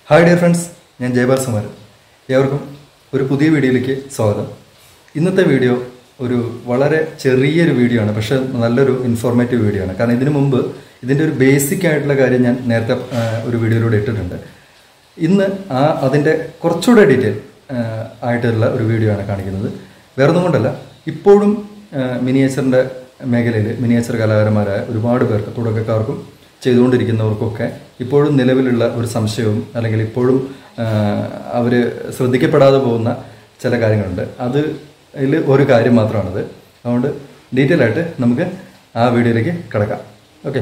Hi dear friends ഞാൻ ജയപാൽ സുമാർ ഏവർക്കും ഒരു പുതിയ വീഡിയോയിലേക്ക് സ്വാഗതം ഇന്നത്തെ വീഡിയോ ഒരു വളരെ ചെറിയൊരു വീഡിയോ ആണ് പക്ഷേ നല്ലൊരു ഇൻഫോർമേറ്റീവ് വീഡിയോ ആണ് കാരണം ഇതിനു മുമ്പ് ഇതിൻ്റെ ഒരു ബേസിക് ആയിട്ടുള്ള കാര്യം ഞാൻ നേരത്തെ ആ, ഒരു വീഡിയോയിലൂടെ ഇട്ടിട്ടുണ്ട് ഇന്ന് ആ അതിൻ്റെ കുറച്ചുകൂടെ ഡീറ്റെയിൽ ആയിട്ടുള്ള ഒരു വീഡിയോ ആണ് കാണിക്കുന്നത് വേറൊന്നും കൊണ്ടല്ല ഇപ്പോഴും മിനിയേച്ചറിൻ്റെ മേഖലയിൽ മിനിയേച്ചർ കലാകാരന്മാരായ ഒരുപാട് പേർക്ക് തുടക്കക്കാർക്കും ചെയ്തുകൊണ്ടിരിക്കുന്നവർക്കൊക്കെ ഇപ്പോഴും നിലവിലുള്ള ഒരു സംശയവും അല്ലെങ്കിൽ ഇപ്പോഴും അവർ ശ്രദ്ധിക്കപ്പെടാതെ പോകുന്ന ചില കാര്യങ്ങളുണ്ട് അത് അതിൽ ഒരു കാര്യം മാത്രമാണത് അതുകൊണ്ട് ഡീറ്റെയിൽ ആയിട്ട് നമുക്ക് ആ വീഡിയോയിലേക്ക് കിടക്കാം ഓക്കെ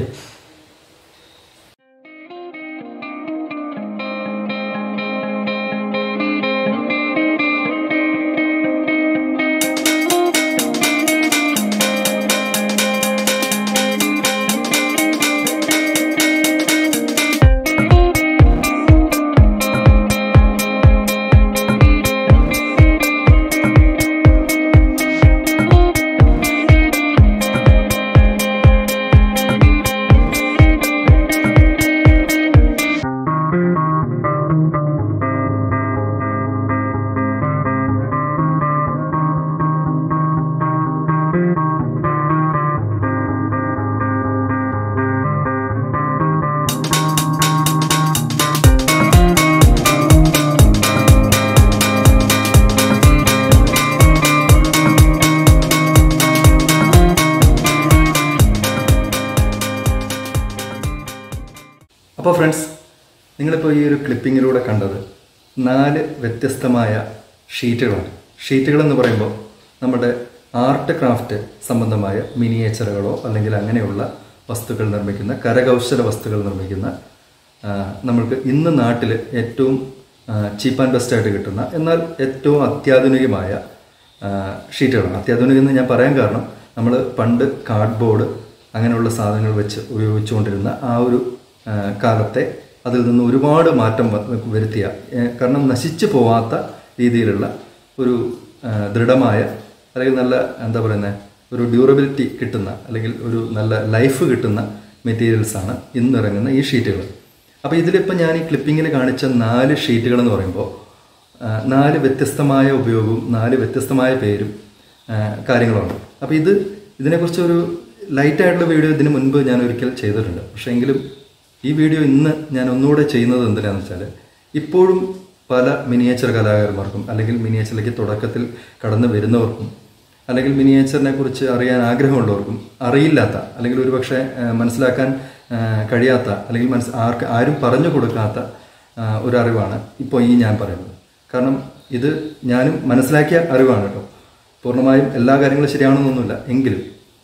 അപ്പോൾ ഫ്രണ്ട്സ് നിങ്ങളിപ്പോൾ ഈ ഒരു ക്ലിപ്പിങ്ങിലൂടെ കണ്ടത് നാല് വ്യത്യസ്തമായ ഷീറ്റുകളാണ് ഷീറ്റുകൾ എന്ന് പറയുമ്പോൾ നമ്മുടെ ആർട്ട് ക്രാഫ്റ്റ് സംബന്ധമായ മിനിയേച്ചറുകളോ അല്ലെങ്കിൽ അങ്ങനെയുള്ള വസ്തുക്കൾ നിർമ്മിക്കുന്ന കരകൗശല വസ്തുക്കൾ നിർമ്മിക്കുന്ന ആ, നമ്മൾക്ക് ഇന്ന് നാട്ടിൽ ഏറ്റവും ചീപ്പ് ആൻഡ് ബെസ്റ്റ് ആയിട്ട് കിട്ടുന്ന എന്നാൽ ഏറ്റവും അത്യാധുനികമായ ആ, ഷീറ്റുകളാണ് അത്യാധുനികം എന്ന് ഞാൻ പറയാൻ കാരണം നമ്മൾ പണ്ട് കാർഡ്ബോർഡ് അങ്ങനെയുള്ള സാധനങ്ങൾ വെച്ച് ഉപയോഗിച്ചുകൊണ്ടിരുന്ന ആ ഒരു ആ, കാലത്തെ അതിൽ നിന്ന് ഒരുപാട് മാറ്റം വ- വരുത്തിയ ഏ, കാരണം നശിച്ചു പോവാത്ത രീതിയിലുള്ള ഒരു ആ, ദൃഢമായ അല്ലെങ്കിൽ നല്ല എന്താ പറയുന്നത് ഒരു ഡ്യൂറബിലിറ്റി കിട്ടുന്ന അല്ലെങ്കിൽ ഒരു നല്ല ലൈഫ് കിട്ടുന്ന മെറ്റീരിയൽസാണ് ഇന്നിറങ്ങുന്ന ഈ ഷീറ്റുകൾ അപ്പോൾ ഇതിലിപ്പോൾ ഞാൻ ഈ ക്ലിപ്പിങ്ങിൽ കാണിച്ച നാല് ഷീറ്റുകൾ എന്ന് പറയുമ്പോൾ ആ, നാല് വ്യത്യസ്തമായ ഉപയോഗവും നാല് വ്യത്യസ്തമായ പേരും ആ, കാര്യങ്ങളുമാണ് അപ്പോൾ ഇത് ഇതിനെക്കുറിച്ച് ഒരു ലൈറ്റായിട്ടുള്ള വീഡിയോ ഇതിന് മുൻപ് ഞാൻ ഒരിക്കൽ ചെയ്തിട്ടുണ്ട് പക്ഷേ എങ്കിലും ഈ വീഡിയോ ഇന്ന് ഞാൻ ഒന്നുകൂടെ ചെയ്യുന്നത് എന്തിനാന്ന് വെച്ചാൽ ഇപ്പോഴും പല മിനിയേച്ചർ കലാകാരന്മാർക്കും അല്ലെങ്കിൽ മിനിയേച്ചറിലേക്ക് തുടക്കത്തിൽ കടന്നു വരുന്നവർക്കും അല്ലെങ്കിൽ മിനിയേച്ചറിനെ കുറിച്ച് അറിയാൻ ആഗ്രഹമുള്ളവർക്കും അറിയില്ലാത്ത അല്ലെങ്കിൽ ഒരുപക്ഷെ ആ, മനസ്സിലാക്കാൻ ആ, കഴിയാത്ത അല്ലെങ്കിൽ മനസ് ആർക്ക് ആരും പറഞ്ഞു കൊടുക്കാത്ത ആ, ഒരു അറിവാണ് ഇപ്പോൾ ഈ ഞാൻ പറയുന്നത് കാരണം ഇത് ഞാനും മനസ്സിലാക്കിയ അറിവാണ് കേട്ടോ പൂർണ്ണമായും എല്ലാ കാര്യങ്ങളും ശരിയാണെന്നൊന്നുമില്ല എങ്കിലും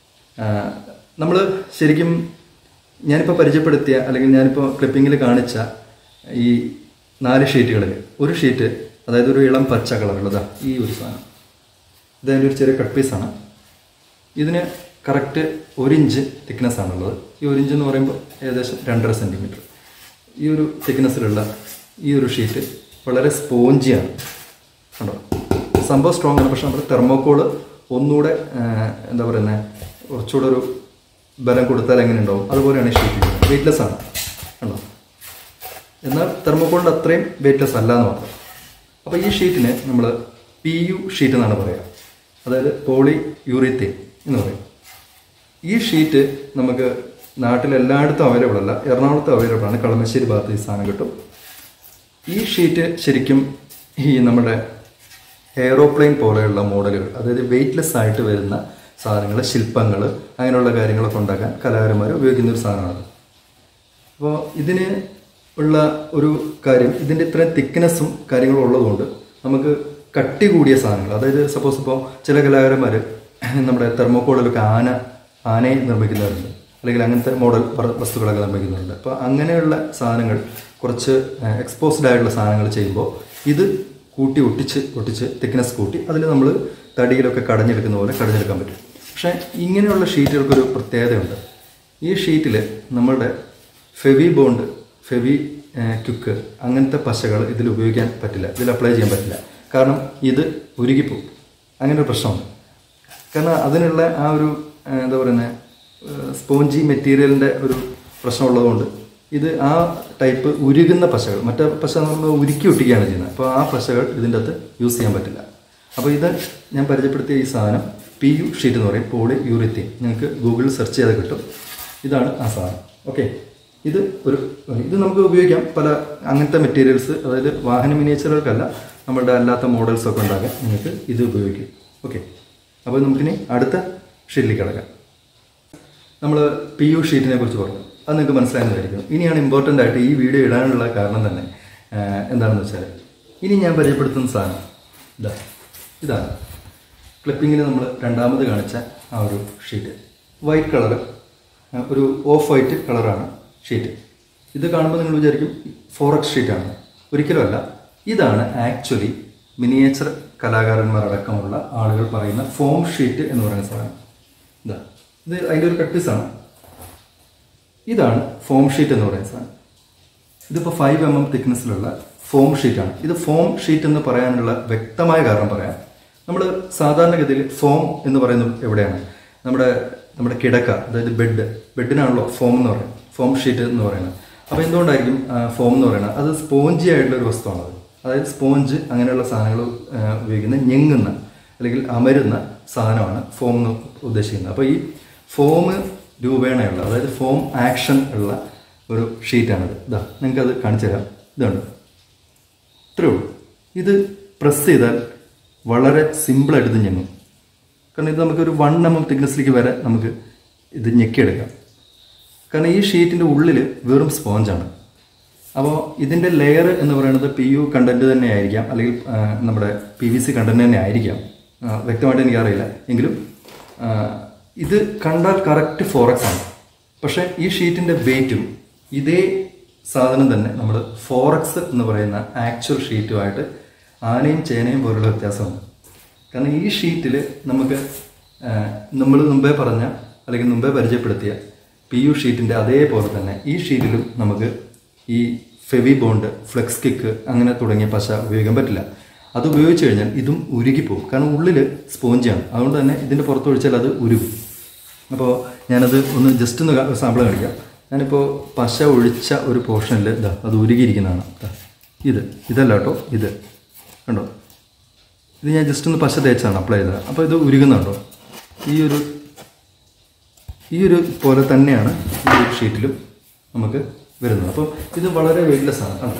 നമ്മൾ ശരിക്കും ഞാനിപ്പോൾ പരിചയപ്പെടുത്തിയ അല്ലെങ്കിൽ ഞാനിപ്പോൾ ക്ലിപ്പിങ്ങിൽ കാണിച്ച ഈ നാല് ഷീറ്റുകളിൽ ഒരു ഷീറ്റ് അതായത് ഒരു ഇളം പച്ച കളറുള്ളതാ ഈ ഒരു സാധനം ഇതതിൻ്റെ ഒരു ചെറിയ കട്ട് പീസാണ് ഇതിന് കറക്റ്റ് ഒരു ഇഞ്ച് തിക്നെസ് ആണുള്ളത് ഈ ഒരു ഇഞ്ച് എന്ന് പറയുമ്പോൾ ഏകദേശം രണ്ടര സെൻറ്റിമീറ്റർ ഈ ഒരു തിക്നെസ്സിലുള്ള ഈ ഒരു ഷീറ്റ് വളരെ സ്പോഞ്ചിയാണ് കണ്ടോ സംഭവം സ്ട്രോങ് ആണ് പക്ഷെ നമ്മുടെ തെർമോക്കോള് ഒന്നുകൂടെ ആ, എന്താ പറയുന്നത് കുറച്ചുകൂടെ ഒരു ബലം കൊടുത്താൽ എങ്ങനെ ഉണ്ടാവും അതുപോലെയാണ് ഈ ഷീറ്റ് വെയിറ്റ്ലെസ് ആണ് കണ്ടോ എന്നാൽ തെർമോക്കോളിൻ്റെ അത്രയും വെയിറ്റ്ലെസ് അല്ല എന്ന് മാത്രം അപ്പോൾ ഈ ഷീറ്റിന് നമ്മൾ പി യു ഷീറ്റ് എന്നാണ് പറയുക അതായത് പോളി യൂറിത്തേൻ എന്ന് പറയും ഈ ഷീറ്റ് നമുക്ക് നാട്ടിൽ എല്ലായിടത്തും അവൈലബിൾ അല്ല എറണാകുളത്ത് അവൈലബിൾ ആണ് കളമശ്ശേരി ഭാഗത്ത് ഈ സാധനം കിട്ടും ഈ ഷീറ്റ് ശരിക്കും ഈ നമ്മുടെ എയറോപ്ലെയിൻ പോലെയുള്ള മോഡലുകൾ അതായത് വെയിറ്റ്ലെസ് ആയിട്ട് വരുന്ന സാധനങ്ങൾ ശില്പങ്ങൾ അങ്ങനെയുള്ള കാര്യങ്ങളൊക്കെ ഉണ്ടാക്കാൻ കലാകാരന്മാർ ഉപയോഗിക്കുന്ന ഒരു സാധനമാണ് അപ്പോൾ ഇതിന് ഉള്ള ഒരു കാര്യം ഇതിൻ്റെ ഇത്രയും തിക്നെസ്സും കാര്യങ്ങളും ഉള്ളതുകൊണ്ട് നമുക്ക് കട്ടി കൂടിയ സാധനങ്ങൾ അതായത് സപ്പോസ് ഇപ്പോൾ ചില കലാകാരന്മാർ നമ്മുടെ തെർമോക്കോളിലൊക്കെ ആന ആനയെ നിർമ്മിക്കുന്നവരുണ്ട് അല്ലെങ്കിൽ അങ്ങനത്തെ മോഡൽ വ- വസ്തുക്കളൊക്കെ നിർമ്മിക്കുന്നുണ്ട് അപ്പോൾ അങ്ങനെയുള്ള സാധനങ്ങൾ കുറച്ച് എക്സ്പോസ്ഡ് ആയിട്ടുള്ള സാധനങ്ങൾ ചെയ്യുമ്പോൾ ഇത് കൂട്ടി ഒട്ടിച്ച് ഒട്ടിച്ച് തിക്നെസ് കൂട്ടി അതിൽ നമ്മൾ തടിയിലൊക്കെ കടഞ്ഞെടുക്കുന്ന പോലെ കടഞ്ഞെടുക്കാൻ പറ്റും പക്ഷേ ഇങ്ങനെയുള്ള ഷീറ്റുകൾക്കൊരു പ്രത്യേകതയുണ്ട് ഈ ഷീറ്റിൽ നമ്മളുടെ ഫെവി ബോണ്ട് ഫെവി ക്യുക്ക് അങ്ങനത്തെ പശകൾ ഇതിൽ ഉപയോഗിക്കാൻ പറ്റില്ല ഇതിൽ അപ്ലൈ ചെയ്യാൻ പറ്റില്ല കാരണം ഇത് ഉരുകിപ്പോവും അങ്ങനെ ഒരു പ്രശ്നമുണ്ട് കാരണം അതിനുള്ള ആ ഒരു ആ, എന്താ പറയുന്നത് സ്പോഞ്ചി മെറ്റീരിയലിൻ്റെ ഒരു പ്രശ്നമുള്ളതുകൊണ്ട് ഇത് ആ ടൈപ്പ് ഉരുകുന്ന പശകൾ മറ്റേ പശ നമ്മൾ ഉരുക്കി ഒട്ടിക്കുകയാണ് ചെയ്യുന്നത് അപ്പോൾ ആ പശകൾ ഇതിൻ്റെ അകത്ത് യൂസ് ചെയ്യാൻ പറ്റില്ല അപ്പോൾ ഇത് ഞാൻ പരിചയപ്പെടുത്തിയ ഈ സാധനം പി യു ഷീറ്റ് എന്ന് പറയും പോളി യൂറിത്തീൻ നിങ്ങൾക്ക് ഗൂഗിളിൽ സെർച്ച് ചെയ്താൽ കിട്ടും ഇതാണ് ആ സാധനം ഓക്കെ ഇത് ഒരു ഇത് നമുക്ക് ഉപയോഗിക്കാം പല അങ്ങനത്തെ മെറ്റീരിയൽസ് അതായത് വാഹന മിനിയേച്ചറുകൾക്കല്ല നമ്മളുടെ അല്ലാത്ത മോഡൽസ് ഒക്കെ ഉണ്ടാകാൻ നിങ്ങൾക്ക് ഇത് ഉപയോഗിക്കും ഓക്കെ അപ്പോൾ നമുക്കിനി അടുത്ത ഷീറ്റിലേക്ക് കിടക്കാം നമ്മൾ പി യു ഷീറ്റിനെ കുറിച്ച് പറഞ്ഞു അത് നിങ്ങൾക്ക് മനസ്സിലായെന്ന് വിചാരിക്കുന്നു ഇനിയാണ് ഇമ്പോർട്ടൻ്റ് ആയിട്ട് ഈ വീഡിയോ ഇടാനുള്ള കാരണം തന്നെ ആ, എന്താണെന്ന് വെച്ചാൽ ഇനി ഞാൻ പരിചയപ്പെടുത്തുന്ന സാധനം ഇതാ ഇതാണ് ക്ലിപ്പിങ്ങിൽ നമ്മൾ രണ്ടാമത് കാണിച്ച ആ ഒരു ഷീറ്റ് വൈറ്റ് കളർ ഒരു ഓഫ് വൈറ്റ് കളറാണ് ഷീറ്റ് ഇത് കാണുമ്പോൾ നിങ്ങൾ വിചാരിക്കും ഫോറക്സ് ഷീറ്റാണ് ഒരിക്കലുമല്ല ഇതാണ് ആക്ച്വലി മിനിയേച്ചർ കലാകാരന്മാരടക്കമുള്ള ആളുകൾ പറയുന്ന ഫോം ഷീറ്റ് എന്ന് പറയുന്ന സാധനം ഇതാ ഇത് അതിൻ്റെ ഒരു കട്ടിസാണ് ഇതാണ് ഫോം ഷീറ്റ് എന്ന് പറയുന്ന സാധനം ഇതിപ്പോൾ ഫൈവ് എം എം തിക്നെസ്സിലുള്ള ഫോം ഷീറ്റാണ് ഇത് ഫോം ഷീറ്റ് എന്ന് പറയാനുള്ള വ്യക്തമായ കാരണം പറയാം നമ്മൾ സാധാരണഗതിയിൽ ഫോം എന്ന് പറയുന്നത് എവിടെയാണ് നമ്മുടെ നമ്മുടെ കിടക്ക അതായത് ബെഡ് ബെഡിനാണല്ലോ ഫോം എന്ന് പറയുന്നത് ഫോം ഷീറ്റ് എന്ന് പറയുന്നത് അപ്പോൾ എന്തുകൊണ്ടായിരിക്കും ആ, ഫോം എന്ന് പറയുന്നത് അത് സ്പോഞ്ചി ആയിട്ടുള്ള ഒരു വസ്തുവാണത് അതായത് സ്പോഞ്ച് അങ്ങനെയുള്ള സാധനങ്ങൾ ആ, ഉപയോഗിക്കുന്ന ഞെങ്ങുന്ന അല്ലെങ്കിൽ അമരുന്ന സാധനമാണ് ഫോം എന്ന് ഉദ്ദേശിക്കുന്നത് അപ്പോൾ ഈ ഫോം രൂപേണയുള്ള അതായത് ഫോം ആക്ഷൻ ഉള്ള ഒരു ഷീറ്റാണിത് ഇതാ നിങ്ങൾക്കത് കാണിച്ചു തരാം ഇതാണ് ഇത്രേ ഉള്ളൂ ഇത് പ്രസ് ചെയ്താൽ വളരെ സിമ്പിളായിട്ട് ഇത് ഞെങ്ങും കാരണം ഇത് നമുക്കൊരു വൺ എം എം തിക്നെസ്സിലേക്ക് വരെ നമുക്ക് ഇത് ഞെക്കിയെടുക്കാം കാരണം ഈ ഷീറ്റിൻ്റെ ഉള്ളിൽ വെറും സ്പോഞ്ചാണ് അപ്പോൾ ഇതിൻ്റെ ലെയർ എന്ന് പറയുന്നത് പി യു കണ്ടന്റ് തന്നെ ആയിരിക്കാം അല്ലെങ്കിൽ ആ, നമ്മുടെ പി വി സി കണ്ടന്റ് തന്നെ ആയിരിക്കാം ആ, വ്യക്തമായിട്ട് എനിക്കറിയില്ല എങ്കിലും ആ, ഇത് കണ്ടാൽ കറക്റ്റ് ഫോറക്സ് ആണ് പക്ഷേ ഈ ഷീറ്റിൻ്റെ വെയിറ്റും ഇതേ സാധനം തന്നെ നമ്മൾ ഫോറക്സ് എന്ന് പറയുന്ന ആക്ച്വൽ ഷീറ്റുമായിട്ട് ആനയും ചേനയും പോലുള്ള വ്യത്യാസമുണ്ട് കാരണം ഈ ഷീറ്റിൽ നമുക്ക് നമ്മൾ മുമ്പേ പറഞ്ഞ അല്ലെങ്കിൽ മുമ്പേ പരിചയപ്പെടുത്തിയ പി യു ഷീറ്റിൻ്റെ അതേപോലെ തന്നെ ഈ ഷീറ്റിലും നമുക്ക് ഈ ഫെവി ബോണ്ട് ഫ്ലെക്സ് കിക്ക് അങ്ങനെ തുടങ്ങിയ പശ ഉപയോഗിക്കാൻ പറ്റില്ല അത് ഉപയോഗിച്ച് കഴിഞ്ഞാൽ ഇതും ഉരുകിപ്പോകും കാരണം ഉള്ളിൽ സ്പോഞ്ചാണ് അതുകൊണ്ട് തന്നെ ഇതിൻ്റെ പുറത്ത് ഒഴിച്ചാൽ അത് ഉരുകും അപ്പോൾ ഞാനത് ഒന്ന് ജസ്റ്റ് ഒന്ന് സാമ്പിൾ കാണിക്കാം ഞാനിപ്പോൾ പശ ഒഴിച്ച ഒരു പോർഷനിൽ ഇതാ അത് ഉരുകിയിരിക്കുന്നതാണ് ദാ, ഇത് ഇതല്ല കേട്ടോ ഇത് കണ്ടോ ഇത് ഞാൻ ജസ്റ്റ് ഒന്ന് പശ തേച്ചാണ് അപ്ലൈ ചെയ്തത് അപ്പോൾ ഇത് ഉരുകുന്നുണ്ടോ ഈ ഒരു ഈ ഒരു പോലെ തന്നെയാണ് ഈ ഒരു ഷീറ്റിലും നമുക്ക് വരുന്നത് അപ്പോൾ ഇത് വളരെ വെയിറ്റ്ലെസ് ആണ് കണ്ടോ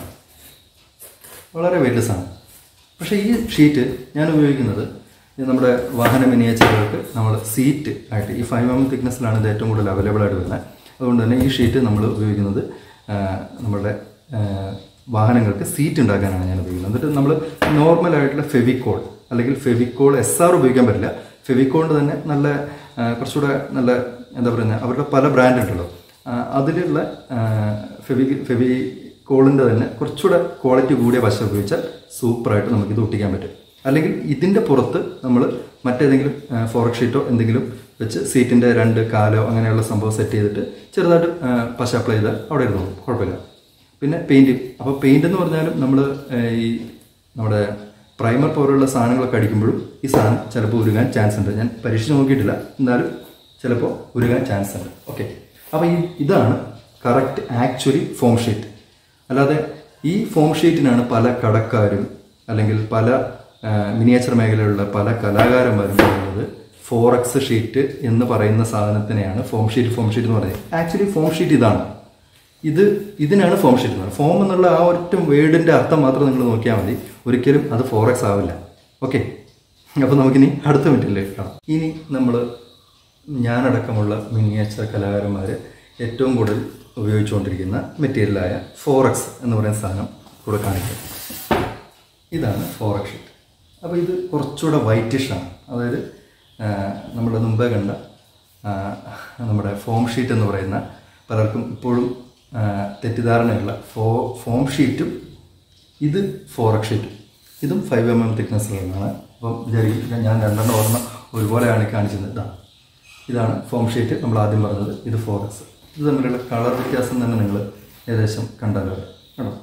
വളരെ വെയിറ്റ്ലെസ് ആണ് പക്ഷേ ഈ ഷീറ്റ് ഞാൻ ഉപയോഗിക്കുന്നത് ഇത് നമ്മുടെ വാഹന മിനിയേച്ചറുകൾക്ക് നമ്മൾ സീറ്റ് ആയിട്ട് ഈ ഫൈവ് എം തിക്നെസ്സിലാണ് ഇത് ഏറ്റവും കൂടുതൽ അവൈലബിൾ ആയിട്ട് വരുന്നത് അതുകൊണ്ട് തന്നെ ഈ ഷീറ്റ് നമ്മൾ ഉപയോഗിക്കുന്നത് ആ, നമ്മുടെ ആ, വാഹനങ്ങൾക്ക് സീറ്റ് ഉണ്ടാക്കാനാണ് ഞാൻ ഉപയോഗിക്കുന്നത് എന്നിട്ട് നമ്മൾ നോർമൽ ആയിട്ടുള്ള ഫെവിക്കോൾ അല്ലെങ്കിൽ ഫെവിക്കോൾ എസ് ആർ ഉപയോഗിക്കാൻ പറ്റില്ല ഫെവിക്കോളിൻ്റെ തന്നെ നല്ല ആ, കുറച്ചുകൂടെ നല്ല എന്താ പറയുന്നത് അവരുടെ പല ബ്രാൻഡ് ഉണ്ടല്ലോ ആ, അതിലുള്ള ആ, ഫെവി ഫെവി കോളിൻ്റെ തന്നെ കുറച്ചുകൂടെ ക്വാളിറ്റി കൂടിയ പശ ഉപയോഗിച്ചാൽ സൂപ്പറായിട്ട് നമുക്കിത് ഒട്ടിക്കാൻ പറ്റും അല്ലെങ്കിൽ ഇതിൻ്റെ പുറത്ത് നമ്മൾ മറ്റേതെങ്കിലും ഫോറക് ഷീറ്റോ എന്തെങ്കിലും വെച്ച് സീറ്റിൻ്റെ രണ്ട് കാലോ അങ്ങനെയുള്ള സംഭവം സെറ്റ് ചെയ്തിട്ട് ചെറുതായിട്ട് ആ, പശ അപ്ലൈ ചെയ്താൽ അവിടെ ഇരുന്നോളും കുഴപ്പമില്ല പിന്നെ പെയിൻറ്റ് അപ്പോൾ പെയിൻ്റ് എന്ന് പറഞ്ഞാലും നമ്മൾ ഈ നമ്മുടെ പ്രൈമർ പോലുള്ള സാധനങ്ങളൊക്കെ അടിക്കുമ്പോഴും ഈ സാധനം ചിലപ്പോൾ ഉരുകാൻ ചാൻസ് ഉണ്ട് ഞാൻ പരീക്ഷിച്ച് നോക്കിയിട്ടില്ല എന്നാലും ചിലപ്പോൾ ഉരുകാൻ ചാൻസ് ഉണ്ട് ഓക്കെ അപ്പോൾ ഈ ഇതാണ് കറക്റ്റ് ആക്ച്വലി ഫോം ഷീറ്റ് അല്ലാതെ ഈ ഫോം ഷീറ്റിനാണ് പല കടക്കാരും അല്ലെങ്കിൽ പല മിനിയേച്ചർ മേഖലയിലുള്ള പല കലാകാരന്മാരും പറയുന്നത് ഫോറക്സ് ഷീറ്റ് എന്ന് പറയുന്ന സാധനത്തിനെയാണ് ഫോം ഷീറ്റ് ഫോം ഷീറ്റ് എന്ന് പറയുന്നത് ആക്ച്വലി ഫോം ഷീറ്റ് ഇതാണ് ഇത് ഇതിനാണ് ഫോം ഷീറ്റ് എന്ന് പറയുന്നത് ഫോം എന്നുള്ള ആ ഒറ്റ വേർഡിൻ്റെ അർത്ഥം മാത്രം നിങ്ങൾ നോക്കിയാൽ മതി ഒരിക്കലും അത് ഫോറക്സ് ആവില്ല ഓക്കെ അപ്പോൾ നമുക്കിനി അടുത്ത മിനിറ്റിലേക്ക് കാണാം ഇനി നമ്മൾ ഞാനടക്കമുള്ള മിനിയേച്ചർ കലാകാരന്മാർ ഏറ്റവും കൂടുതൽ ഉപയോഗിച്ചുകൊണ്ടിരിക്കുന്ന മെറ്റീരിയലായ ഫോറക്സ് എന്ന് പറയുന്ന സാധനം കൂടെ കാണിക്കാം ഇതാണ് ഫോറക് ഷീറ്റ് അപ്പോൾ ഇത് കുറച്ചുകൂടെ വൈറ്റിഷ് ആണ് അതായത് നമ്മൾ മുമ്പേ കണ്ട ആ, നമ്മുടെ ഫോം ഷീറ്റ് എന്ന് പറയുന്ന പലർക്കും ഇപ്പോഴും ആ, തെറ്റിദ്ധാരണയുള്ള ഫോ ഫോം ഷീറ്റും ഇത് ഫോറക് ഷീറ്റും ഇതും ഫൈവ് എം എം തിക്നെസ്സിലുള്ളതാണ് അപ്പം വിചാരിക്കും ഞാൻ രണ്ടെണ്ണം ഒരെണ്ണം ഒരുപോലെയാണ് കാണിച്ചത് ഇതാ ഇതാണ് ഫോം ഷീറ്റ് നമ്മൾ ആദ്യം പറഞ്ഞത് ഇത് ഫോറക്സ് ഇത് തമ്മിലുള്ള കളർ വ്യത്യാസം തന്നെ നിങ്ങൾ ഏകദേശം കണ്ടാലോ കേട്ടോ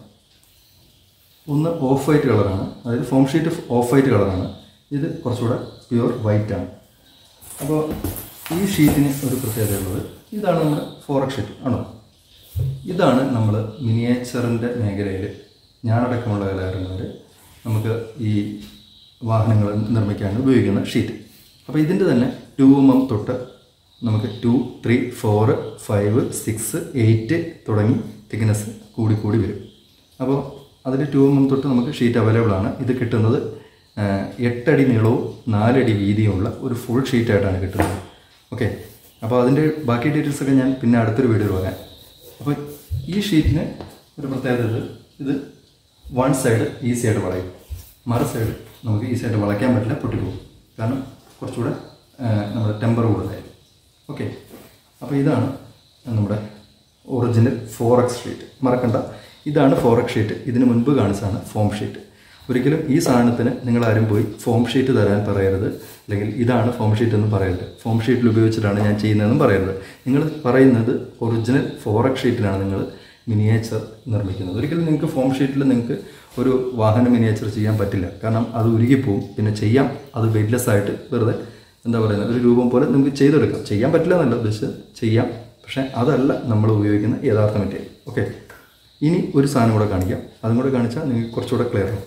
ഒന്ന് ഓഫ് വൈറ്റ് കളറാണ് അതായത് ഫോം ഷീറ്റ് ഓഫ് വൈറ്റ് കളറാണ് ഇത് കുറച്ചുകൂടെ പ്യുവർ വൈറ്റ് ആണ് അപ്പോൾ ഈ ഷീറ്റിന് ഒരു പ്രത്യേകതയുള്ളത് ഇതാണ് നമ്മുടെ ഫോറക് ഷീറ്റ് ആണോ ഇതാണ് നമ്മൾ മിനിയേച്ചറിൻ്റെ മേഖലയിൽ ഞാനടക്കമുള്ള കലാകാരന്മാർ നമുക്ക് ഈ വാഹനങ്ങൾ നിർമ്മിക്കാൻ ഉപയോഗിക്കുന്ന ഷീറ്റ് അപ്പോൾ ഇതിൻ്റെ തന്നെ ടു എം എം തൊട്ട് നമുക്ക് two three four five six eight തുടങ്ങി തിക്നെസ് കൂടി കൂടി വരും അപ്പോൾ അതിൽ ടു എം എം തൊട്ട് നമുക്ക് ഷീറ്റ് അവൈലബിൾ ആണ് ഇത് കിട്ടുന്നത് ആ, എട്ടടി നീളവും നാലടി വീതിയുമുള്ള ഒരു ഫുൾ ഷീറ്റായിട്ടാണ് കിട്ടുന്നത് ഓക്കെ അപ്പോൾ അതിൻ്റെ ബാക്കി ഡീറ്റെയിൽസ് ഒക്കെ ഞാൻ പിന്നെ അടുത്തൊരു വീഡിയോയിൽ പറയാം അപ്പോൾ ഈ ഷീറ്റിന് ഒരു പ്രത്യേകത ഇത് ഇത് വൺ സൈഡ് ഈസി ആയിട്ട് വളയും മറു സൈഡ് നമുക്ക് ഈസി ആയിട്ട് വളയ്ക്കാൻ പറ്റില്ല പൊട്ടിപ്പോകും കാരണം കുറച്ചുകൂടെ ആ, നമ്മുടെ ടെമ്പർ കൂടുതലായിരിക്കും ഓക്കെ അപ്പോൾ ഇതാണ് നമ്മുടെ ഒറിജിനൽ ഫോറക്സ് ഷീറ്റ് മറക്കണ്ട ഇതാണ് ഫോറക്സ് ഷീറ്റ് ഇതിന് മുൻപ് കാണിച്ചതാണ് ഫോം ഷീറ്റ് ഒരിക്കലും ഈ സാധനത്തിന് നിങ്ങൾ ആരും പോയി ഫോം ഷീറ്റ് തരാൻ പറയരുത് അല്ലെങ്കിൽ ഇതാണ് ഫോം ഷീറ്റ് എന്ന് പറയരുത് ഫോം ഷീറ്റിൽ ഉപയോഗിച്ചിട്ടാണ് ഞാൻ ചെയ്യുന്നതെന്നും പറയരുത് നിങ്ങൾ പറയുന്നത് ഒറിജിനൽ ഫോറക്സ് ഷീറ്റിലാണ് നിങ്ങൾ മിനിയേച്ചർ നിർമ്മിക്കുന്നത് ഒരിക്കലും നിങ്ങൾക്ക് ഫോം ഷീറ്റിൽ നിങ്ങൾക്ക് ഒരു വാഹന മിനിയേച്ചർ ചെയ്യാൻ പറ്റില്ല കാരണം അത് ഉരുകിപ്പോവും പിന്നെ ചെയ്യാം അത് വെയിറ്റ്ലെസ് ആയിട്ട് വെറുതെ എന്താ പറയുന്നത് ഒരു രൂപം പോലെ നമുക്ക് ചെയ്തെടുക്കാം ചെയ്യാൻ പറ്റില്ല എന്നല്ല ഉദ്ദേശിച്ചത് ചെയ്യാം പക്ഷേ അതല്ല നമ്മൾ ഉപയോഗിക്കുന്ന യഥാർത്ഥ മെറ്റീരിയൽ ഓക്കെ ഇനി ഒരു സാധനം കൂടെ കാണിക്കാം അതും കൂടെ കാണിച്ചാൽ നിങ്ങൾക്ക് കുറച്ചുകൂടെ ക്ലിയർ ആവും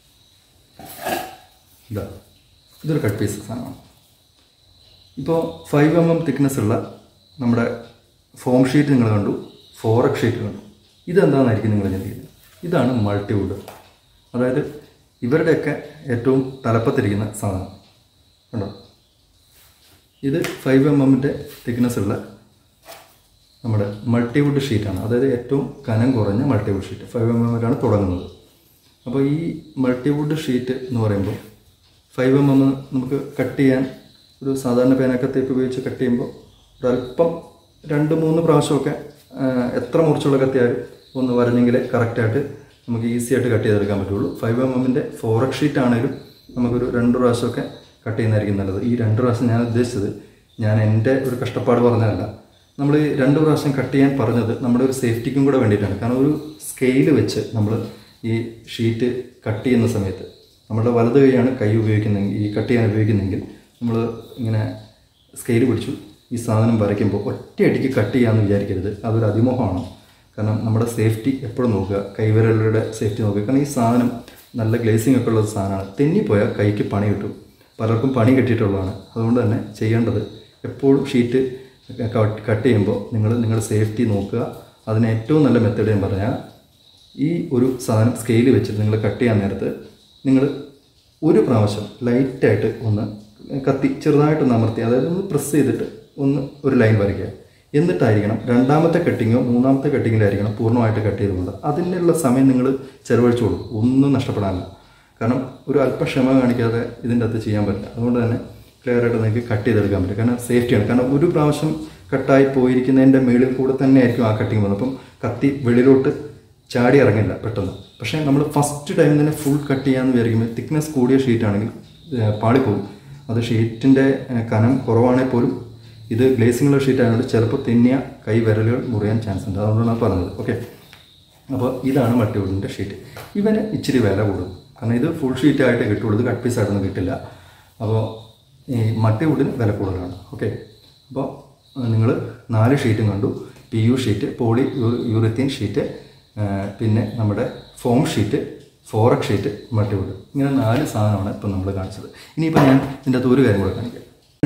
ഇതാ ഇതൊരു കട്ട് പീസ് സാധനമാണ് ഇപ്പോൾ ഫൈവ് എം എം തിക്നെസ് ഉള്ള നമ്മുടെ ഫോം ഷീറ്റ് നിങ്ങൾ കണ്ടു ഫോറക് ഷീറ്റ് കണ്ടു ഇതെന്താണെന്നായിരിക്കും നിങ്ങൾ ചിന്തിക്കുന്നത് ഇതാണ് മൾട്ടിവുഡ് അതായത് ഇവരുടെയൊക്കെ ഏറ്റവും തലപ്പത്തിരിക്കുന്ന സാധനം കണ്ടോ ഇത് ഫൈവ് എം എമ്മിൻ്റെ തിക്നെസ് ഉള്ള നമ്മുടെ മൾട്ടിവുഡ് ഷീറ്റാണ് അതായത് ഏറ്റവും കനം കുറഞ്ഞ മൾട്ടിവുഡ് ഷീറ്റ് ഫൈവ് എം എമ്മിലാണ് തുടങ്ങുന്നത് അപ്പോൾ ഈ മൾട്ടിവുഡ് ഷീറ്റ് എന്ന് പറയുമ്പോൾ ഫൈവ് എം എം നമുക്ക് കട്ട് ചെയ്യാൻ ഒരു സാധാരണ പേനക്കത്തേക്ക് ഉപയോഗിച്ച് കട്ട് ചെയ്യുമ്പോൾ ഒരല്പം രണ്ട് മൂന്ന് പ്രാവശ്യമൊക്കെ ആ, എത്ര മുറിച്ചുള്ള കത്തിയാലും ഒന്ന് വരഞ്ഞെങ്കിലേ കറക്റ്റായിട്ട് നമുക്ക് ഈസി ആയിട്ട് കട്ട് ചെയ്തെടുക്കാൻ പറ്റുള്ളൂ ഫൈവ് എം എമ്മിൻ്റെ ഫോറക് ഷീറ്റ് ആണെങ്കിലും നമുക്കൊരു രണ്ട് പ്രാവശ്യമൊക്കെ കട്ട് ചെയ്യുന്നതായിരിക്കും നല്ലത് ഈ രണ്ട് പ്രാവശ്യം ഞാൻ ഉദ്ദേശിച്ചത് ഞാൻ എൻ്റെ ഒരു കഷ്ടപ്പാട് പറഞ്ഞതല്ല നമ്മൾ ഈ രണ്ട് പ്രാവശ്യം കട്ട് ചെയ്യാൻ പറഞ്ഞത് നമ്മുടെ ഒരു സേഫ്റ്റിക്കും കൂടെ വേണ്ടിയിട്ടാണ് കാരണം ഒരു സ്കെയിൽ വെച്ച് നമ്മൾ ഈ ഷീറ്റ് കട്ട് ചെയ്യുന്ന സമയത്ത് നമ്മുടെ വലത് കൈയാണ് കൈ ഉപയോഗിക്കുന്നതെങ്കിൽ ഈ കട്ട് ചെയ്യാൻ ഉപയോഗിക്കുന്നെങ്കിൽ നമ്മൾ ഇങ്ങനെ സ്കെയിൽ പിടിച്ചു ഈ സാധനം വരയ്ക്കുമ്പോൾ ഒറ്റയടിക്ക് കട്ട് ചെയ്യാമെന്ന് വിചാരിക്കരുത് അതൊരു അതിമോഹമാണ് കാരണം നമ്മുടെ സേഫ്റ്റി എപ്പോഴും നോക്കുക കൈവിരലുടെ സേഫ്റ്റി നോക്കുക കാരണം ഈ സാധനം നല്ല ഗ്ലേസിംഗ് ഒക്കെ ഉള്ള ഒരു സാധനമാണ് തെന്നിപ്പോയാൽ കൈക്ക് പണി കിട്ടും പലർക്കും പണി കിട്ടിയിട്ടുള്ളതാണ് അതുകൊണ്ട് തന്നെ ചെയ്യേണ്ടത് എപ്പോഴും ഷീറ്റ് കട്ട് ചെയ്യുമ്പോൾ നിങ്ങൾ നിങ്ങളുടെ സേഫ്റ്റി നോക്കുക അതിന് ഏറ്റവും നല്ല മെത്തേഡ് ഞാൻ പറഞ്ഞാൽ ഈ ഒരു സാധനം സ്കെയിൽ വെച്ചിട്ട് നിങ്ങൾ കട്ട് ചെയ്യാൻ നേരത്ത് നിങ്ങൾ ഒരു പ്രാവശ്യം ലൈറ്റായിട്ട് ഒന്ന് കത്തി ചെറുതായിട്ടൊന്ന് അമർത്തി അതായത് ഒന്ന് പ്രസ് ചെയ്തിട്ട് ഒന്ന് ഒരു ലൈൻ വരയ്ക്കുക എന്നിട്ടായിരിക്കണം രണ്ടാമത്തെ കട്ടിങ്ങോ മൂന്നാമത്തെ കട്ടിങ്ങിലായിരിക്കണം പൂർണ്ണമായിട്ട് കട്ട് ചെയ്തുകൊണ്ട് അതിനുള്ള സമയം നിങ്ങൾ ചെലവഴിച്ചോളൂ ഒന്നും നഷ്ടപ്പെടാനില്ല കാരണം ഒരു അല്പ ക്ഷമ കാണിക്കാതെ ഇതിൻ്റെ അകത്ത് ചെയ്യാൻ പറ്റില്ല അതുകൊണ്ട് തന്നെ ക്ലിയർ ആയിട്ട് നിങ്ങൾക്ക് കട്ട് ചെയ്തെടുക്കാൻ പറ്റും കാരണം സേഫ്റ്റിയാണ് കാരണം ഒരു പ്രാവശ്യം കട്ടായി പോയിരിക്കുന്നതിൻ്റെ മേളിൽ കൂടെ തന്നെ ആയിരിക്കും ആ കട്ടിങ് വന്നത് അപ്പം കത്തി വെളിയിലോട്ട് ചാടി ഇറങ്ങില്ല പെട്ടെന്ന് പക്ഷേ നമ്മൾ ഫസ്റ്റ് ടൈം തന്നെ ഫുൾ കട്ട് ചെയ്യാമെന്ന് വിചാരിക്കുമ്പോൾ തിക്നെസ് കൂടിയ ഷീറ്റാണെങ്കിൽ പാളിപ്പോകും അത് ഷീറ്റിൻ്റെ കനം കുറവാണെങ്കിൽ പോലും ഇത് ഗ്ലേസിംഗുള്ള ഷീറ്റ് ആയതുകൊണ്ട് ചിലപ്പോൾ തെന്നിയ കൈ വിരലുകൾ മുറിയാൻ ചാൻസ് ഉണ്ട് അതുകൊണ്ടാണ് പറഞ്ഞത് ഓക്കെ അപ്പോൾ ഇതാണ് മൾട്ടിവുഡിൻ്റെ ഷീറ്റ് ഇവന് ഇച്ചിരി വില കൂടും കാരണം ഇത് ഫുൾ ഷീറ്റ് ആയിട്ട് കിട്ടുള്ളൂ ഇത് കട്ട് പീസ് ആയിട്ടൊന്നും കിട്ടില്ല അപ്പോൾ ഈ മൾട്ടിവുഡിന് വില കൂടുതലാണ് ഓക്കെ അപ്പോൾ നിങ്ങൾ നാല് ഷീറ്റും കണ്ടു P U sheet polyurethane sheet ആ, പിന്നെ നമ്മുടെ foam sheet forex sheet multiwood ഇങ്ങനെ നാല് സാധനമാണ് ഇപ്പം നമ്മൾ കാണിച്ചത് ഇനിയിപ്പോൾ ഞാൻ ഇതിൻ്റെ അകത്ത് ഒരു കാര്യം കൂടെ കാണിക്കാം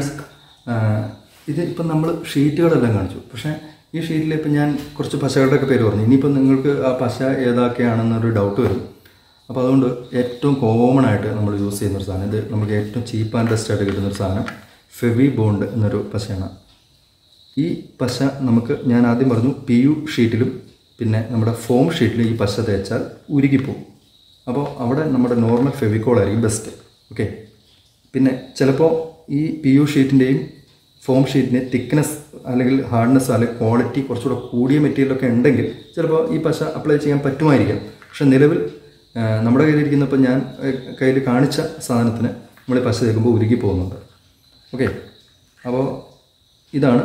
ആ, ഇത് ഇപ്പം നമ്മൾ ഷീറ്റുകളെല്ലാം കാണിച്ചു പക്ഷേ ഈ ഷീറ്റിൽ ഇപ്പം ഞാൻ കുറച്ച് പശകളുടെയൊക്കെ പേര് പറഞ്ഞു ഇനിയിപ്പം നിങ്ങൾക്ക് ആ പശ ഏതൊക്കെയാണെന്നൊരു ഡൗട്ട് വരും അപ്പോൾ അതുകൊണ്ട് ഏറ്റവും കോമൺ ആയിട്ട് നമ്മൾ യൂസ് ചെയ്യുന്ന ഒരു സാധനം ഇത് നമുക്ക് ഏറ്റവും ചീപ്പ് ആൻഡ് ബെസ്റ്റ് ആയിട്ട് കിട്ടുന്ന ഒരു സാധനം ഫെവി ബോണ്ട് എന്നൊരു പശയാണ് ഈ പശ നമുക്ക് ഞാൻ ആദ്യം പറഞ്ഞു പി യു ഷീറ്റിലും പിന്നെ നമ്മുടെ ഫോം ഷീറ്റിലും ഈ പശ തേച്ചാൽ ഉരുകിപ്പോവും അപ്പോൾ അവിടെ നമ്മുടെ നോർമൽ ഫെവിക്കോൾ ആയിരിക്കും ബെസ്റ്റ് ഓക്കെ പിന്നെ ചിലപ്പോൾ ഈ പി യു ഷീറ്റിൻ്റെയും ഫോം ഷീറ്റിന് തിക്നെസ് അല്ലെങ്കിൽ ഹാർഡ്നെസ് അല്ലെങ്കിൽ ക്വാളിറ്റി കുറച്ചുകൂടെ കൂടിയ മെറ്റീരിയലൊക്കെ ഉണ്ടെങ്കിൽ ചിലപ്പോൾ ഈ പശ അപ്ലൈ ചെയ്യാൻ പറ്റുമായിരിക്കാം പക്ഷെ നിലവിൽ ആ, നമ്മുടെ കയ്യിലിരിക്കുന്നപ്പോൾ ഞാൻ കയ്യിൽ കാണിച്ച സാധനത്തിന് നമ്മൾ ഈ പശ തേക്കുമ്പോൾ ഉരുകി പോകുന്നുണ്ട് ഓക്കെ അപ്പോൾ ഇതാണ്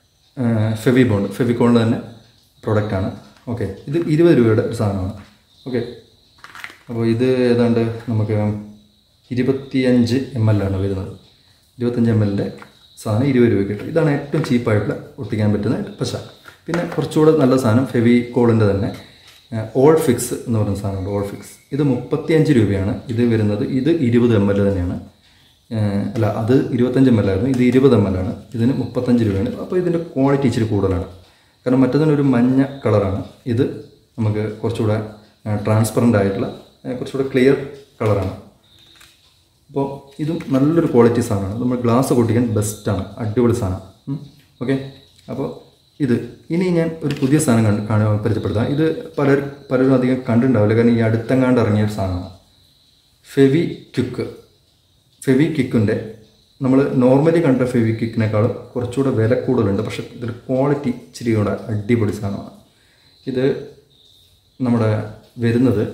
ഫെവി ബോണ്ട് ഫെവിക്കോണിൻ്റെ തന്നെ പ്രൊഡക്റ്റാണ് ഓക്കെ ഇത് ഇരുപത് രൂപയുടെ ഒരു സാധനമാണ് ഓക്കെ അപ്പോൾ ഇത് ഏതാണ്ട് നമുക്ക് ഇരുപത്തിയഞ്ച് എം എൽ ആണ് വരുന്നത് ഇരുപത്തഞ്ച് എം എല്ലിൻ്റെ സാധനം ഇരുപത് രൂപ കിട്ടും ഇതാണ് ഏറ്റവും ചീപ്പായിട്ടുള്ള ഒട്ടിക്കാൻ പറ്റുന്ന പശ പിന്നെ കുറച്ചുകൂടെ നല്ല സാധനം ഫെവിക്കോളിൻ്റെ തന്നെ ഓൾ ഫിക്സ് എന്ന് പറയുന്ന സാധനമുണ്ട് ഓൾ ഫിക്സ് ഇത് മുപ്പത്തിയഞ്ച് രൂപയാണ് ഇത് വരുന്നത് ഇത് ഇരുപത് എം എൽ തന്നെയാണ് ഏഹ് അല്ല അത് ഇരുപത്തഞ്ച് എം എൽ ആയിരുന്നു ഇത് ഇരുപത് എം എൽ ആണ് ഇതിന് മുപ്പത്തഞ്ച് രൂപയാണ് അപ്പോൾ ഇതിൻ്റെ ക്വാളിറ്റി ഇച്ചിരി കൂടുതലാണ് കാരണം മറ്റതിനൊരു മഞ്ഞ കളറാണ് ഇത് നമുക്ക് കുറച്ചുകൂടെ ട്രാൻസ്പെറൻ്റ് ആയിട്ടുള്ള ഏഹ് കുറച്ചുകൂടെ ക്ലിയർ കളറാണ് അപ്പോൾ ഇതും നല്ലൊരു ക്വാളിറ്റി സാധനമാണ് നമ്മൾ ഗ്ലാസ് പൊട്ടിക്കാൻ ബെസ്റ്റാണ് അടിപൊളി സാധനം ഓക്കെ അപ്പോൾ ഇത് ഇനി ഞാൻ ഒരു പുതിയ സാധനം കണ്ട് കാണാൻ പരിചയപ്പെടുത്താം ഇത് പലരും പലരും അധികം കണ്ടിട്ടുണ്ടാവില്ല കാരണം ഈ അടുത്തെങ്ങാണ്ട് ഇറങ്ങിയ ഒരു സാധനമാണ് ഫെവി ക്യുക്ക് ഫെവി ക്വിക്കിൻ്റെ നമ്മൾ നോർമലി കണ്ട ഫെവി ക്വിക്കിനേക്കാളും കുറച്ചുകൂടെ വില കൂടുതലുണ്ട് പക്ഷേ ഇതിൻ്റെ ക്വാളിറ്റി ഇച്ചിരി കൂടെ അടിപൊളി സാധനമാണ് ഇത് നമ്മുടെ വരുന്നത്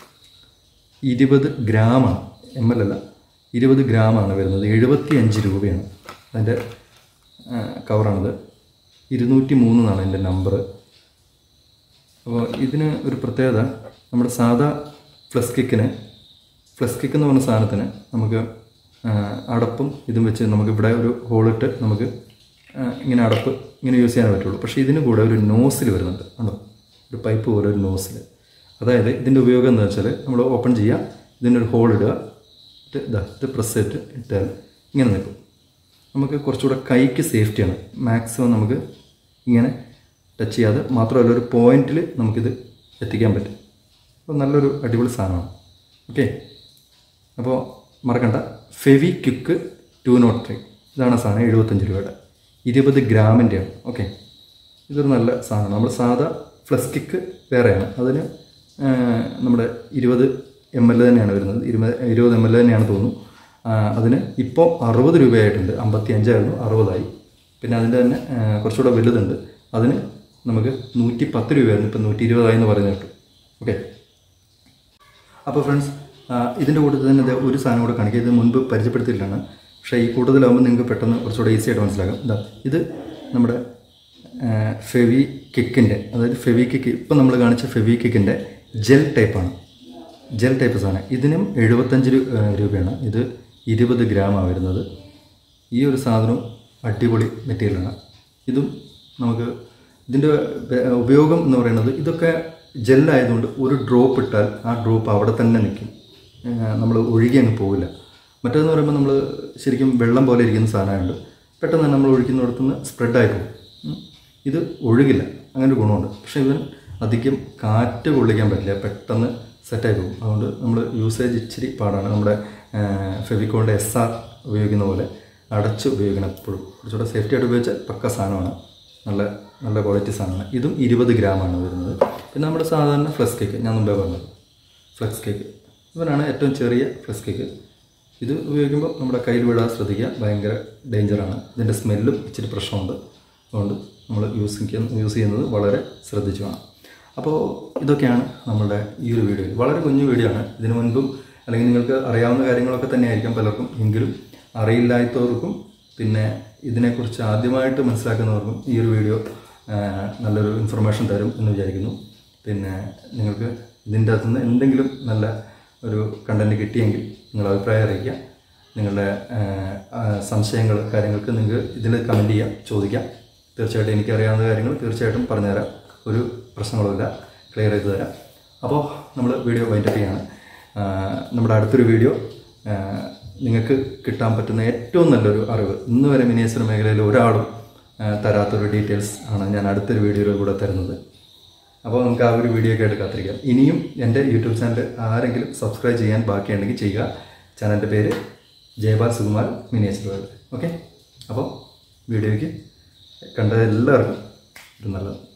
ഇരുപത് ഗ്രാമാണ് എം എൽ അല്ല ഇരുപത് ഗ്രാമാണ് വരുന്നത് എഴുപത്തി അഞ്ച് രൂപയാണ് അതിൻ്റെ കവറാണിത് ഇരുന്നൂറ്റി മൂന്ന് എന്നാണ് എൻ്റെ നമ്പർ അപ്പോൾ ഇതിന് ഒരു പ്രത്യേകത നമ്മുടെ സാധാ ഫ്ലസ് കിക്കിന് ഫ്ലസ് കിക്ക് എന്ന് പറഞ്ഞ സാധനത്തിന് നമുക്ക് ആ, അടപ്പും ഇതും വെച്ച് നമുക്ക് ഇവിടെ ഒരു ഹോളിട്ട് നമുക്ക് ആ, ഇങ്ങനെ അടപ്പ് ഇങ്ങനെ യൂസ് ചെയ്യാൻ പറ്റുള്ളൂ പക്ഷേ ഇതിന് കൂടെ ഒരു നോസിൽ വരുന്നുണ്ട് ആണോ ഒരു പൈപ്പ് പോലെ ഒരു നോസിൽ അതായത് ഇതിൻ്റെ ഉപയോഗം എന്താ വെച്ചാൽ നമ്മൾ ഓപ്പൺ ചെയ്യുക ഇതിൻ്റെ ഒരു ഹോൾ ഇടുക ഇത് ഇതാ ഇത് പ്രസ് ചെയ്തിട്ട് ഇട്ടാൽ ഇങ്ങനെ നിൽക്കും നമുക്ക് കുറച്ചുകൂടെ കൈക്ക് സേഫ്റ്റിയാണ് മാക്സിമം നമുക്ക് ഇങ്ങനെ ടച്ച് ചെയ്യാതെ മാത്രമല്ല ഒരു പോയിന്റിൽ നമുക്കിത് എത്തിക്കാൻ പറ്റും അപ്പോൾ നല്ലൊരു അടിപൊളി സാധനമാണ് ഓക്കെ അപ്പോൾ മറക്കണ്ട Fevikwik two not three ഇതാണ് ആ സാധനം എഴുപത്തഞ്ച് രൂപയുടെ ഇരുപത് ഗ്രാമിൻ്റെയാണ് ഓക്കെ ഇതൊരു നല്ല സാധനമാണ് നമ്മൾ സാധാ ഫ്ലസ് കിക്ക് വേറെയാണ് അതിന് ആ, നമ്മുടെ ഇരുപത് എം എൽ തന്നെയാണ് വരുന്നത് ഇരുപത് ഇരുപത് എം എൽ തന്നെയാണ് തോന്നുന്നു ആ, അതിന് ഇപ്പോൾ അറുപത് രൂപയായിട്ടുണ്ട് അമ്പത്തി അഞ്ചായിരുന്നു അറുപതായി പിന്നെ അതിൻ്റെ തന്നെ ആ, കുറച്ചുകൂടെ വലുതുണ്ട് അതിന് നമുക്ക് നൂറ്റി പത്ത് രൂപയായിരുന്നു ഇപ്പം നൂറ്റി ഇരുപതായി എന്ന് പറഞ്ഞു കേട്ടു ഓക്കെ അപ്പോൾ ഫ്രണ്ട്സ് ഇതിൻ്റെ കൂട്ടത്തിൽ തന്നെ ദേ ഒരു സാധനം കൂടെ കാണിക്കുക ഇത് മുൻപ് പരിചയപ്പെടുത്തിയിട്ടാണ് പക്ഷേ ഈ കൂട്ടത്തിലാകുമ്പോൾ നിങ്ങൾക്ക് പെട്ടെന്ന് കുറച്ചുകൂടെ ഈസി ആയിട്ട് മനസ്സിലാകും ഇതാ ഇത് നമ്മുടെ ഫെവി കിക്കിൻ്റെ അതായത് ഫെവി കിക്ക് ഇപ്പം നമ്മൾ കാണിച്ച ഫെവി കിക്കിൻ്റെ ജെൽ ടൈപ്പാണ് ജെൽ ടൈപ്പ് സാധനം ഇതിനും എഴുപത്തഞ്ച് രൂ- ആ, രൂപയാണ് ഇത് ഇരുപത് ഗ്രാമാണ് വരുന്നത് ഈ ഒരു സാധനവും അടിപൊളി മെറ്റീരിയലാണ് ഇതും നമുക്ക് ഇതിൻ്റെ ബ- ഉപയോഗം എന്ന് പറയുന്നത് ഇതൊക്കെ ജെല്ലായതുകൊണ്ട് ഒരു ഡ്രോപ്പ് ഇട്ടാൽ ആ ഡ്രോപ്പ് അവിടെ തന്നെ നിൽക്കും നമ്മൾ ഒഴുകി അങ്ങ് പോവില്ല മറ്റേതെന്ന് പറയുമ്പോൾ നമ്മൾ ശരിക്കും വെള്ളം പോലെ ഇരിക്കുന്ന സാധനമുണ്ട് പെട്ടെന്ന് തന്നെ നമ്മൾ ഒഴിക്കുന്നിടത്തുനിന്ന് സ്പ്രെഡായി പോകും ഉം. ഇത് ഒഴുകില്ല അങ്ങനെ ഒരു ഗുണമുണ്ട് പക്ഷേ ഇതിന് അധികം കാറ്റ് കൊള്ളിക്കാൻ പറ്റില്ല പെട്ടെന്ന് സെറ്റായി പോകും അതുകൊണ്ട് നമ്മൾ യൂസേജ് ഇച്ചിരി പാടാണ് നമ്മുടെ ഫെവിക്കോളിൻ്റെ എസ് ആർ ഉപയോഗിക്കുന്ന പോലെ അടച്ച് ഉപയോഗിക്കണം എപ്പോഴും കുറച്ചുകൂടെ സേഫ്റ്റി ആയിട്ട് ഉപയോഗിച്ചാൽ പക്ക സാധനമാണ് നല്ല നല്ല ക്വാളിറ്റി സാധനമാണ് ഇതും ഇരുപത് ഗ്രാമാണ് വരുന്നത് പിന്നെ നമ്മുടെ സാധാരണ ഫ്ലക്സ് കേക്ക് ഞാൻ മുമ്പേ പറഞ്ഞത് ഫ്ലക്സ് കേക്ക് ഇവനാണ് ഏറ്റവും ചെറിയ ഫ്ലക്സ് കേക്ക് ഇത് ഉപയോഗിക്കുമ്പോൾ നമ്മുടെ കയ്യിൽ വിടാൻ ശ്രദ്ധിക്കുക ഭയങ്കര ഡേഞ്ചറാണ് ഇതിൻ്റെ സ്മെല്ലും ഇച്ചിരി പ്രശ്നമുണ്ട് അതുകൊണ്ട് നമ്മൾ യൂസ് യൂസ് ചെയ്യുന്നത് വളരെ ശ്രദ്ധിച്ചു വേണം അപ്പോൾ ഇതൊക്കെയാണ് നമ്മുടെ ഈ ഒരു വീഡിയോയിൽ വളരെ കുഞ്ഞു വീഡിയോ ആണ് ഇതിനു മുൻപും അല്ലെങ്കിൽ നിങ്ങൾക്ക് അറിയാവുന്ന കാര്യങ്ങളൊക്കെ തന്നെയായിരിക്കാം പലർക്കും എങ്കിലും അറിയില്ലാത്തവർക്കും പിന്നെ ഇതിനെക്കുറിച്ച് ആദ്യമായിട്ട് മനസ്സിലാക്കുന്നവർക്കും ഈ ഒരു വീഡിയോ ആ, നല്ലൊരു ഇൻഫർമേഷൻ തരും എന്ന് വിചാരിക്കുന്നു പിന്നെ നിങ്ങൾക്ക് ഇതിൻ്റെ അകത്തുനിന്ന് എന്തെങ്കിലും നല്ല ഒരു കണ്ടൻറ്റ് കിട്ടിയെങ്കിൽ നിങ്ങൾ അഭിപ്രായം അറിയിക്കുക നിങ്ങളുടെ സംശയങ്ങൾ കാര്യങ്ങൾക്ക് നിങ്ങൾക്ക് ഇതിൽ കമൻറ്റ് ചെയ്യാം ചോദിക്കാം തീർച്ചയായിട്ടും എനിക്കറിയാവുന്ന കാര്യങ്ങൾ തീർച്ചയായിട്ടും പറഞ്ഞുതരാം ഒരു പ്രശ്നങ്ങളുമില്ല ക്ലിയർ ചെയ്ത് തരാം അപ്പോൾ നമ്മൾ വീഡിയോ വൈൻഡപ്പ് ചെയ്യാണ് ആ, നമ്മുടെ അടുത്തൊരു വീഡിയോ ആ, നിങ്ങൾക്ക് കിട്ടാൻ പറ്റുന്ന ഏറ്റവും നല്ലൊരു അറിവ് ഇന്ന് വരെ മിനിയേച്ചർ മേഖലയിൽ ഒരാളും ആ, തരാത്തൊരു ഡീറ്റെയിൽസ് ആണ് ഞാൻ അടുത്തൊരു വീഡിയോയിൽ കൂടെ തരുന്നത് അപ്പോൾ നമുക്ക് ആ ഒരു വീഡിയോ ഒക്കെ ആയിട്ട് കാത്തിരിക്കാം ഇനിയും എൻ്റെ യൂട്യൂബ് ചാനൽ ആരെങ്കിലും സബ്സ്ക്രൈബ് ചെയ്യാൻ ബാക്കിയുണ്ടെങ്കിൽ ചെയ്യുക ചാനലിൻ്റെ പേര് Jayapal Sukumar miniature world okay അപ്പോൾ വീഡിയോയ്ക്ക് കണ്ട എല്ലാവർക്കും ഒരു നല്ലത്